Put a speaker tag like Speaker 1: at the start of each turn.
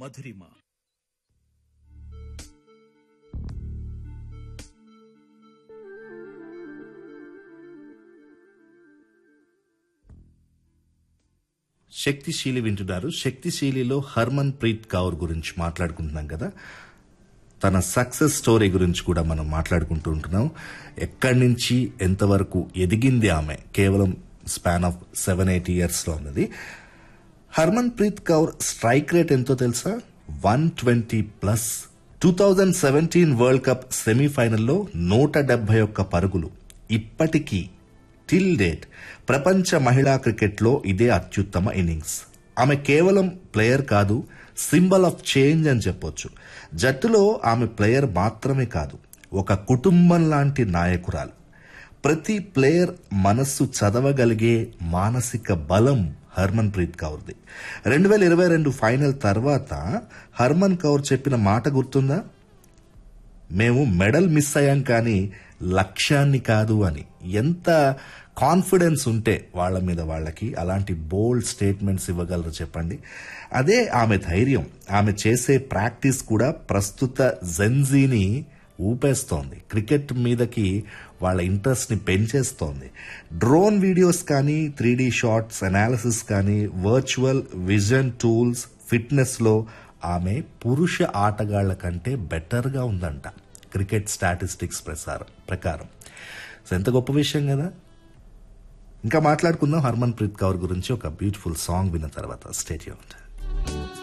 Speaker 1: మధురిమ
Speaker 2: శక్తిశీలి వింటున్నారు శక్తిశీలిలో హర్మన్ ప్రీత్ కౌర్ గురించి మాట్లాడుకుంటున్నాం కదా తన సక్సెస్ స్టోరీ గురించి కూడా మనం మాట్లాడుకుంటూ ఉంటున్నాం ఎక్కడి నుంచి ఎంతవరకు ఎదిగింది ఆమె కేవలం span of seven eight years లో ఉన్నది Harmanpreet Kaur strike rate ఎంతో తెలుసా one twenty plus two thousand seventeen world cup సెమీఫైనల్లో నూట డెబ్బై ఒక్క పరుగులు ఇప్పటికీ టిల్ డేట్ ప్రపంచ మహిళా క్రికెట్లో ఇదే అత్యుత్తమ ఇన్నింగ్స్ ఆమె కేవలం ప్లేయర్ కాదు సింబల్ ఆఫ్ చేంజ్ అని చెప్పొచ్చు జట్టులో ఆమె ప్లేయర్ మాత్రమే కాదు ఒక కుటుంబం లాంటి నాయకురాలు ప్రతి ప్లేయర్ మనస్సు చదవగలిగే మానసిక బలం హర్మన్ ప్రీత్ కౌర్ది రెండు వేల ఇరవై రెండు ఫైనల్ తర్వాత హర్మన్ కౌర్ చెప్పిన మాట గుర్తుందా మేము మెడల్ మిస్ అయ్యాం కానీ లక్ష్యాన్ని కాదు అని ఎంత కాన్ఫిడెన్స్ ఉంటే వాళ్ళ మీద వాళ్ళకి అలాంటి బోల్డ్ స్టేట్మెంట్స్ ఇవ్వగలరు చెప్పండి అదే ఆమె ధైర్యం ఆమె చేసే ప్రాక్టీస్ కూడా ప్రస్తుత జెన్జీని ఊపేస్తోంది క్రికెట్ మీదకి వాళ్ళ ఇంట్రెస్ట్ ని పెంచేస్తోంది డ్రోన్ వీడియోస్ కానీ త్రీ డి షార్ట్స్ అనాలిసిస్ కానీ వర్చువల్ విజన్ టూల్స్ ఫిట్నెస్ లో ఆమె పురుష ఆటగాళ్ల కంటే బెటర్ గా ఉందంట క్రికెట్ స్టాటిస్టిక్స్ ప్రసారం ప్రకారం సో ఎంత గొప్ప విషయం కదా ఇంకా మాట్లాడుకుందాం హర్మన్ ప్రీత్ కౌర్ గురించి ఒక బ్యూటిఫుల్ సాంగ్ విన్న తర్వాత స్టేట్